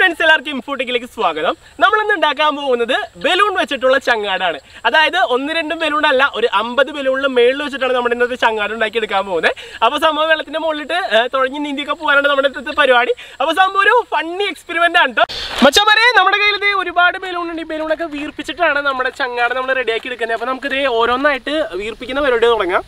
Friends എല്ലാവർക്കും ഇൻഫോട്ടിക്കിലേക്ക് സ്വാഗതം നമ്മളിന്ന് ഉണ്ടാക്കാൻ പോകുന്നത് ബലൂൺ വെച്ചിട്ടുള്ള ചങ്ങാടാണ് അതായത് ഒന്ന് രണ്ടും ബലൂൺ അല്ല ഒരു അമ്പത് ബലൂണിൽ മേളിൽ വെച്ചിട്ടാണ് നമ്മുടെ ഇന്നത്തെ ചങ്ങാട് ഉണ്ടാക്കി എടുക്കാൻ പോകുന്നത് അപ്പോൾ സംഭവം വെള്ളത്തിന്റെ മുകളിലിട്ട് ഏഹ്, തുഴഞ്ഞ് നീന്തിയൊക്കെ പോകാനാണ് നമ്മുടെ ഇന്നത്തെ പരിപാടി അപ്പോൾ സംഭവം ഒരു ഫണ്ണി എക്സ്പെരിമെന്റ് ആണ് കേട്ടോ മച്ചമാരെ നമ്മുടെ കയ്യിൽ ഇത് ഒരുപാട് ബലൂൺ ഉണ്ട് ഈ ബലൂണൊക്കെ വീർപ്പിച്ചിട്ടാണ് നമ്മുടെ ചങ്ങാട് നമ്മൾ റെഡിയാക്കി എടുക്കുന്നത് അപ്പോൾ നമുക്കിത് ഓരോന്നായിട്ട് വീർപ്പിക്കുന്ന പരിപാടി തുടങ്ങാം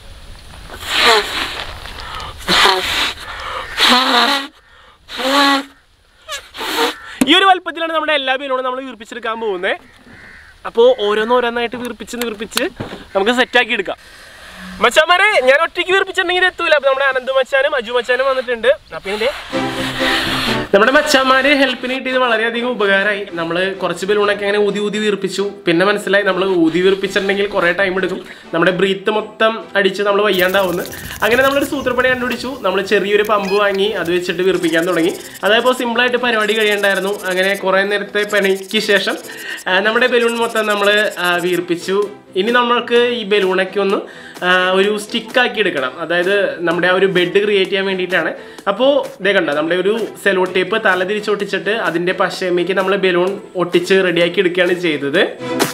ഈ ഒരു വലുപ്പത്തിലാണ് നമ്മുടെ എല്ലാ ബലൂണും നമ്മൾ വീർപ്പിച്ചെടുക്കാൻ പോകുന്നത് അപ്പോൾ ഓരോന്നോരോന്നായിട്ട് വീർപ്പിച്ച് വീർപ്പിച്ച് നമുക്ക് സെറ്റാക്കി എടുക്കാം മച്ചാമാരെ ഞാൻ ഒറ്റയ്ക്ക് വീർപ്പിച്ചിട്ടുണ്ടെങ്കിൽ ഇത് എത്തൂല അപ്പൊ നമ്മുടെ അനന്ത് മച്ചാനും അജു മച്ചാനും വന്നിട്ടുണ്ട് അപ്പൊ ഇതിന്റെ നമ്മുടെ മച്ചാന്മാര് ഹെൽപ്പിന് കിട്ടിയത് വളരെയധികം ഉപകാരമായി നമ്മൾ കുറച്ച് ബലൂണൊക്കെ അങ്ങനെ ഊതി ഊതി വീർപ്പിച്ചു പിന്നെ മനസ്സിലായി നമ്മൾ ഊതി വീർപ്പിച്ചിട്ടുണ്ടെങ്കിൽ കുറേ ടൈം എടുക്കും നമ്മുടെ ബ്രീത്ത് മൊത്തം അടിച്ച് നമ്മൾ വയ്യാണ്ടാവുന്നു അങ്ങനെ നമ്മളൊരു സൂത്രപ്പണി കണ്ടുപിടിച്ചു നമ്മൾ ചെറിയൊരു പമ്പ് വാങ്ങി അത് വെച്ചിട്ട് വീർപ്പിക്കാൻ തുടങ്ങി അതായപ്പോൾ സിമ്പിളായിട്ട് പരിപാടി കഴിയണ്ടായിരുന്നു അങ്ങനെ കുറേ നേരത്തെ പണിക്ക് ശേഷം ആ, നമ്മുടെ ബലൂൺ മൊത്തം നമ്മൾ വീർപ്പിച്ചു ഇനി നമ്മൾക്ക് ഈ ബലൂണൊക്കെ ഒന്ന് ആ, ഒരു സ്റ്റിക്കാക്കി എടുക്കണം അതായത് നമ്മുടെ ആ ഒരു ബെഡ് ക്രിയേറ്റ് ചെയ്യാൻ വേണ്ടിയിട്ടാണ് അപ്പോൾ ഇതേ കണ്ട നമ്മുടെ ഒരു സെലോ ടേപ്പ് തല തിരിച്ചൊട്ടിച്ചിട്ട് അതിൻ്റെ പശമേക്ക് നമ്മൾ ബലൂൺ ഒട്ടിച്ച് റെഡിയാക്കി എടുക്കുകയാണ് ചെയ്തത്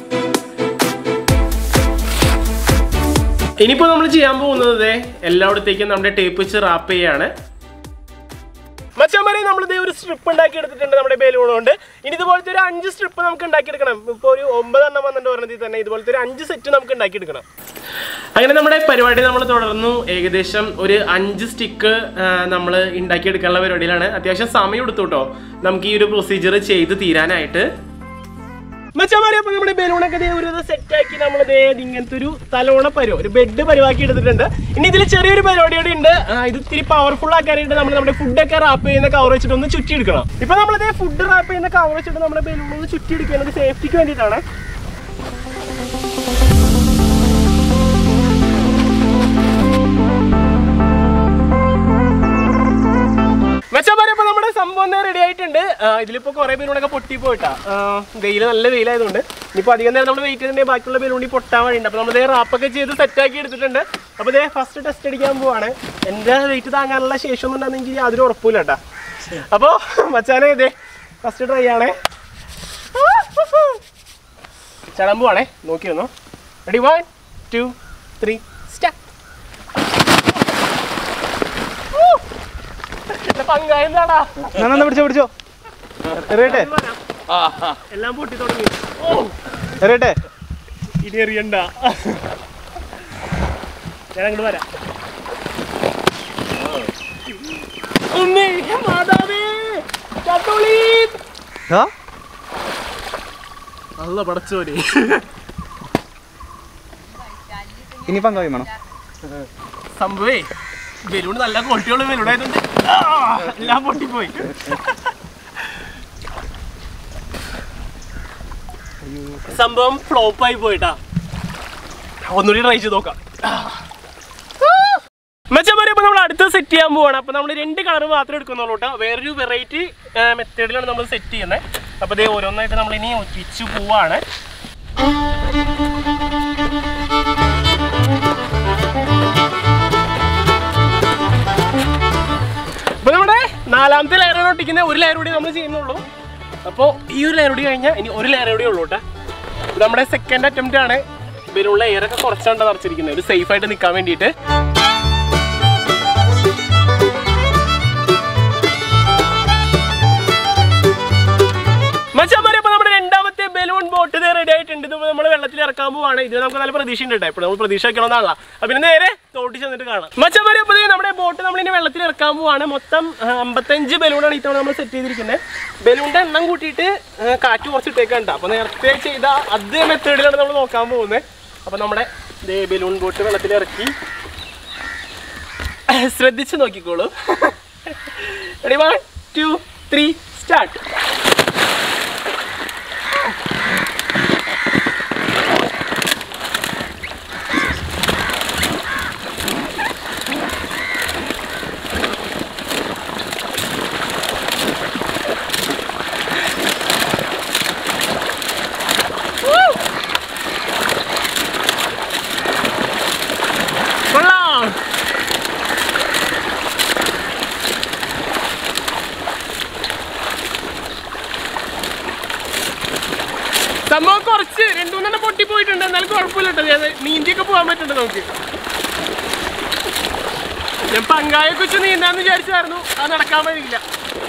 ഇനിയിപ്പോൾ നമ്മൾ ചെയ്യാൻ പോകുന്നത് ദേ എല്ലായിടത്തേക്കും നമ്മുടെ ടേപ്പ് വെച്ച് റാപ്പ് ചെയ്യാണ് മച്ചാമാരെ നമ്മളിത് ഒരു സ്ട്രിപ്പ് ഉണ്ടാക്കി എടുത്തിട്ടുണ്ട് നമ്മുടെ ബലൂൺ കൊണ്ട് ഇനി ഇതുപോലത്തെ ഒരു അഞ്ച് സ്ട്രിപ്പ് നമുക്ക് ഉണ്ടാക്കിയെടുക്കണം ഇപ്പോൾ ഒരു ഒമ്പതെണ്ണം വന്നിട്ട് പറഞ്ഞതിൽ തന്നെ ഇതുപോലത്തെ ഒരു അഞ്ച് സെറ്റ് നമുക്ക് ഉണ്ടാക്കിയെടുക്കണം അങ്ങനെ നമ്മുടെ പരിപാടി നമ്മൾ തുടർന്നു ഏകദേശം ഒരു അഞ്ച് സ്റ്റിക്ക് നമ്മൾ ഉണ്ടാക്കിയെടുക്കാനുള്ള പരിപാടിയിലാണ് അത്യാവശ്യം സമയം എടുത്തു കേട്ടോ നമുക്ക് ഈ ഒരു പ്രൊസീജിയർ ചെയ്ത് തീരാനായിട്ട് മച്ചാമാരെ അപ്പൊ നമ്മുടെ ബലൂണൊക്കെ ദേ ഒരു സെറ്റ് ആക്കി നമ്മൾ ഇങ്ങനത്തെ ഒരു തലോണ പരുവ ഒരു ബെഡ് പരിവാക്കി എടുത്തിട്ടുണ്ട് ഇനി ഇതിൽ ചെറിയൊരു പരിപാടി കൂടി ഉണ്ട് ആ, ഇത് ഇത്തിരി പവർഫുൾ ആക്കാനായിട്ട് നമ്മൾ നമ്മുടെ ഫുഡൊക്കെ റാപ്പ് ചെയ്യുന്ന കവർ വെച്ചിട്ട് ഒന്ന് ചുറ്റി എടുക്കണം ഇപ്പൊ നമ്മളിത് ഫുഡ് റാപ്പ് ചെയ്യുന്ന കവർ വെച്ചിട്ട് നമ്മുടെ ബലൂൺ ഒന്ന് ചുറ്റി എടുക്കുന്നത് സേഫ്റ്റിക്ക് വേണ്ടിയിട്ടാണ് മെച്ചമാരെ ഇപ്പൊ നമ്മുടെ സംഭവം റെഡി ആയിട്ടുണ്ട് ആ, ഇതിലിപ്പോ കുറെ ബലൂണൊക്കെ പൊട്ടി പോയിട്ടാ വെയിൽ നല്ല വെയിലായതുകൊണ്ട് ഇനിയിപ്പോ അധികം നേരം നമ്മൾ വെയിറ്റ് ചെയ്തിട്ടുണ്ടെങ്കിൽ ബാക്കിയുള്ള ബലൂണി പൊട്ടാൻ വഴിയുണ്ട് അപ്പൊ നമ്മൾ റാപ്പൊക്കെ ചെയ്ത് സെറ്റ് ആക്കി എടുത്തിട്ടുണ്ട് അപ്പൊ ഇതേ ഫസ്റ്റ് ടെസ്റ്റ് അടിക്കാൻ പോവാണ് എന്റെ വെയിറ്റ് താങ്ങാനുള്ള ശേഷം ഒന്നും എനിക്ക് യാതൊരു ഉറപ്പില്ല കേട്ടാ അപ്പോ മച്ചാനെ ഇതേ ഫസ്റ്റ് ട്രൈ ആണേ ചടം പോവാണേ നോക്കി വന്നോ ready one two three start പങ്കായെന്താടാ ഞാൻ പിടിച്ചോ പിടിച്ചോ എറിയട്ടെ എല്ലാം പൊട്ടി തുടങ്ങി ഓ എറിയട്ടെ ഇനി എറിയണ്ട ഞാൻ അങ്ങോട്ട് വരാം ഉമ്മേ, മാതാവേ, ചത്തോളി. ആ അല്ല പടച്ചോനെ ഇനി പങ്കാവി വേണം സംഭവേ ബലൂൺ നല്ല ക്വാളിറ്റിയുള്ള ബലൂൺ ആയതുകൊണ്ട് ആ, എല്ലാം പൊട്ടിപ്പോയി സംഭവം ഫ്ലോപ്പ് ആയി പോയിട്ടാ ഒന്നുകൂടി ട്രൈ ചെയ്ത് നോക്കാം മെച്ചമാരെ അപ്പൊ നമ്മൾ അടുത്ത സെറ്റ് ചെയ്യാൻ പോവാണ് അപ്പൊ നമ്മൾ രണ്ട് കളർ മാത്രമേ എടുക്കുന്നുള്ളൂ കേട്ടോ വേറൊരു വെറൈറ്റി മെത്തേഡിലാണ് നമ്മൾ സെറ്റ് ചെയ്യുന്നത് അപ്പൊ ഇതേ ഓരോന്നായിട്ട് നമ്മൾ ഇനി ഒറ്റിച്ചു പോവാണ് അപ്പൊ നമ്മുടെ നാലാമത്തെ ലെയറാണ് ഒട്ടിക്കുന്നത് ഒരു ലെയർ കൂടി നമ്മൾ ചെയ്യുന്നുള്ളൂ അപ്പോൾ ഈ ഒരു ലെയർ കൂടി കഴിഞ്ഞാൽ ഇനി ഒരു ലെയർ കൂടി ഉള്ളൂ കേട്ടോ ഇത് നമ്മുടെ സെക്കൻഡ് അറ്റംപ്റ്റ് ആണ് ഇതിലുള്ള എയർ ഒക്കെ കുറച്ചാണ് നിറച്ചിരിക്കുന്നത് ഒരു സേഫ് ആയിട്ട് നിൽക്കാൻ വേണ്ടിയിട്ട് മച്ചാമാരെ അപ്പൊ നമ്മുടെ രണ്ടാമത്തെ ബലൂൺ ബോട്ട് റെഡി ആയിട്ടുണ്ട് ഇത് നമ്മൾ വെള്ളത്തിൽ ഇറക്കാൻ പോവാണ് ഇത് നമുക്ക് നല്ല പ്രതീക്ഷ ഉണ്ട് കേട്ടോ ഇപ്പോൾ നമ്മൾ പ്രതീക്ഷ വെക്കണമെന്നാണല്ലോ അപ്പൊ പിന്നെ നേരെ തോട്ടി ചെന്നിട്ട് കാണാം മച്ചാമാരെ അപ്പൊ ദേ നമ്മുടെ ബോട്ട് നമ്മൾ ഇനി വെള്ളത്തിൽ ഇറക്കാൻ പോവാണ് മൊത്തം ആ, അമ്പത്തഞ്ച് ബലൂണാണ് ഇത്തവണ നമ്മൾ സെറ്റ് ചെയ്തിരിക്കുന്നത് ബലൂണിന്റെ എണ്ണം കൂട്ടിയിട്ട് ആ, കാറ്റ് കുറച്ച് ഇട്ടേക്കണ്ട അപ്പൊ നേരത്തെ ചെയ്ത അതേ മെത്തേഡിലാണ് നമ്മൾ നോക്കാൻ പോകുന്നത് അപ്പൊ നമ്മുടെ ദേ ബലൂൺ ബോട്ട് വെള്ളത്തിൽ ഇറക്കി ശ്രദ്ധിച്ച് നോക്കിക്കോളൂ ready one two three start കൊള്ളാം കുഴപ്പമില്ല കേട്ടോ ഞാൻ നീന്തിയൊക്കെ പോകാൻ പറ്റുന്നുണ്ട് നമുക്ക് ഞാൻ പങ്കായെ കുറിച്ച് നീന്താന്ന് വിചാരിച്ചായിരുന്നു അത് നടക്കാൻ വഴിയില്ല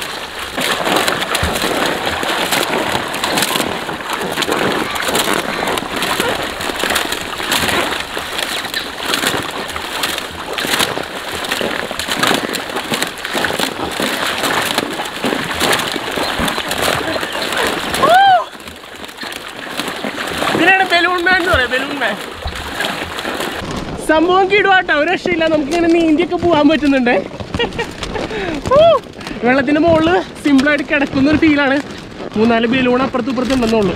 ഇതിനാണ് ബലൂൺ മാൻ എന്ന് പറയാം ബലൂൺ മാൻ സംഭവം കിടുവാട്ടോ ഒരു രക്ഷയില്ല നമുക്ക് ഇങ്ങനെ നീന്തിയൊക്കെ പോകാൻ പറ്റുന്നുണ്ട് ഊ! വെള്ളത്തിന്റെ മുകളിൽ സിമ്പിളായിട്ട് കിടക്കുന്ന ഒരു ഫീലാണ് മൂന്നാല് ബലൂൺ അപ്പുറത്തും ഇപ്പുറത്തും ഉണ്ടെന്നുള്ളൂ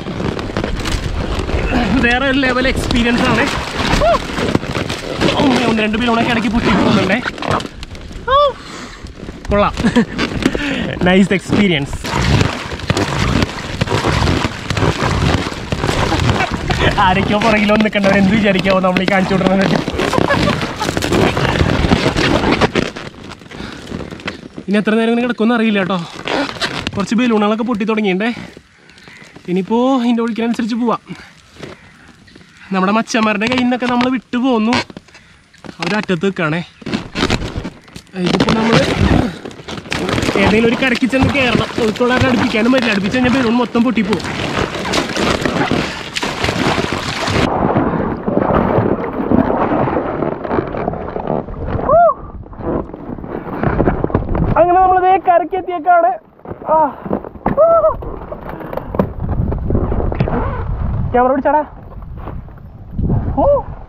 വേറെ ഒരു ലെവൽ എക്സ്പീരിയൻസ് ആണ് ഊ! ഉമ്മ, ഒന്ന് രണ്ട് ബലൂണൊക്കെ ഇടയ്ക്ക് പൊട്ടി പോകുന്നുണ്ടേ ഊ! കൊള്ളാം നൈസ് എക്സ്പീരിയൻസ് ആരൊക്കെയോ പുറകിലോ നിൽക്കണ്ടവർ എന്ത് വിചാരിക്കാവോ നമ്മൾ ഈ കാണിച്ചു വിടണമെന്ന് ഇനി എത്ര നേരം ഇങ്ങനെ കിടക്കുമെന്ന് അറിയില്ല കേട്ടോ കുറച്ച് ബലൂണുകളൊക്കെ പൊട്ടി തുടങ്ങിയിട്ടേ ഇനിയിപ്പോൾ ഇതിൻ്റെ ഒഴുക്കിനനുസരിച്ച് പോവാം നമ്മുടെ മച്ചന്മാരുടെ കയ്യിൽ നിന്നൊക്കെ നമ്മൾ വിട്ടു പോന്നു അവരറ്റത്ത് നിൽക്കുകയാണേ ഇതിപ്പോൾ നമ്മൾ ഏതെങ്കിലും ഒരു കരയ്ക്ക് ചെന്ന് കയറണം ഒഴുക്കുള്ളവരെ അടുപ്പിക്കാനും പറ്റില്ല അടുപ്പിച്ച് കഴിഞ്ഞാൽ ബലൂൺ മൊത്തം പൊട്ടിപ്പോവും അങ്ങനെ നമ്മളിതേ കരയ്ക്ക് എത്തിയേക്കാണ് ക്യാമറ പിടിച്ചാടാ ഓ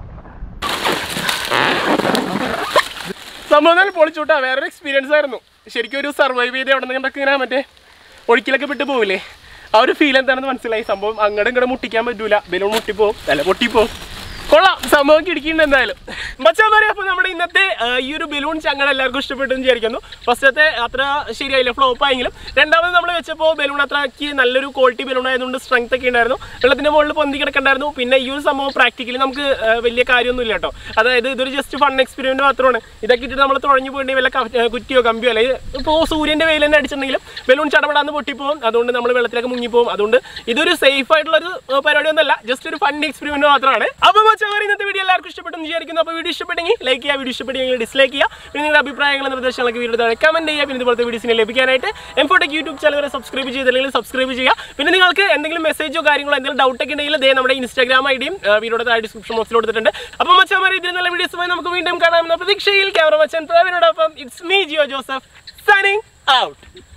സംഭവം തന്നെ പൊളിച്ചൂട്ടാ വേറൊരു എക്സ്പീരിയൻസ് ആയിരുന്നു ശരിക്കും ഒരു സർവൈവ് ചെയ്ത് അവിടെ നിന്നൊക്കെ ഇങ്ങനെ മറ്റേ ഒഴുക്കിലൊക്കെ വിട്ട് പോവില്ലേ ആ ഒരു ഫീൽ എന്താണെന്ന് മനസ്സിലായി സംഭവം അങ്ങോട്ടും ഇങ്ങോട്ട് മുട്ടിക്കാൻ പറ്റൂല ബലൂൺ മുട്ടിപ്പോവും അല്ല പൊട്ടിപ്പോവും കൊള്ളാം സംഭവം കിടക്കിയിട്ടുണ്ട് എന്തായാലും മച്ചാൻ പറയാം അപ്പോൾ നമ്മുടെ ഇന്നത്തെ ആ, ഈ ഒരു ബലൂൺ ചങ്ങല എല്ലാവർക്കും ഇഷ്ടപ്പെട്ടു എന്ന് വിചാരിക്കുന്നു ഫസ്റ്റത്തെ അത്ര ശരിയായില്ല ഫ്ലോപ്പ് ആയെങ്കിലും രണ്ടാമത് നമ്മൾ വെച്ചപ്പോൾ ബലൂൺ അത്രയ്ക്ക് നല്ലൊരു ക്വാളിറ്റി ബലൂൺ ആയതുകൊണ്ട് സ്ട്രെങ്ത് ഒക്കെ ഉണ്ടായിരുന്നു വെള്ളത്തിന്റെ മുകളിൽ പൊന്തി കിടക്കണ്ടായിരുന്നു പിന്നെ ഈ ഒരു സംഭവം പ്രാക്ടിക്കലി നമുക്ക് ആ, വലിയ കാര്യമൊന്നുമില്ല കേട്ടോ അതായത് ഇതൊരു ജസ്റ്റ് ഫൺ എക്സ്പെരിമെന്റ് മാത്രമാണ് ഇതൊക്കെ ഇട്ടിട്ട് നമ്മൾ തുഴഞ്ഞു പോയിട്ട് വല്ല ക- ആ, കുറ്റിയോ കമ്പിയോ അല്ലെങ്കിൽ ഇപ്പോൾ സൂര്യന്റെ വെയിൽ തന്നെ അടിച്ചിട്ടുണ്ടെങ്കിലും ബലൂൺ ചടപടാന്ന് പൊട്ടിപ്പോകും അതുകൊണ്ട് നമ്മൾ വെള്ളത്തിലേക്ക് മുങ്ങിപ്പോകും അതുകൊണ്ട് ഇതൊരു സേഫ് ആയിട്ടുള്ള ഒരു പരിപാടി ഒന്നല്ല ജസ്റ്റ് ഒരു ഫൺ എക്സ്പെരിമെന്റ് മാത്രമാണ് അപ്പോൾ മച്ചാർ ഇന്നത്തെ വീഡിയോ എല്ലാവർക്കും ഇഷ്ടപ്പെട്ടെന്ന് വിചാരിക്കുന്നു അപ്പോൾ വീഡിയോ ഇഷ്ടപ്പെട്ടെങ്കിൽ ലൈക്ക് ചെയ്യുക വീഡിയോ ഇഷ്ടപ്പെട്ടെങ്കിൽ ഡിസ്ലൈക്ക് ചെയ്യുക പിന്നെ നിങ്ങളുടെ അഭിപ്രായങ്ങളും നിർദ്ദേശങ്ങളൊക്കെ വീഡിയോ താഴെ കമന്റ് ചെയ്യുക പിന്നെ ഇതുപോലത്തെ വീഡിയോസിനെ ലഭിക്കാനായിട്ട് എംഫോടെക് യൂട്യൂബ് ചാനൽ വരെ സബ്സ്ക്രൈബ് ചെയ്തില്ലെങ്കിൽ സബ്സ്ക്രൈബ് ചെയ്യുക പിന്നെ നിങ്ങൾക്ക് എന്തെങ്കിലും മെസ്സേജോ കാര്യങ്ങളോ എന്തെങ്കിലും ഡൗട്ട് ഒക്കെ ഉണ്ടെങ്കിൽ ദേ നമ്മുടെ ഇൻസ്റ്റാഗ്രാം ഐ ഡിയും വീഡിയോയുടെ താഴെ ഡിസ്ക്രിപ്ഷൻ ബോക്സിൽ കൊടുത്തിട്ടുണ്ട് അപ്പോൾ മച്ചാമാർ ഇതിൽ നല്ല വീഡിയോസുമായി നമുക്ക് വീണ്ടും കാണാമെന്ന പ്രതീക്ഷയിൽ ക്യാമറ മച്ചൻ പ്രവീണോടൊപ്പം it's me Jio Joseph signing out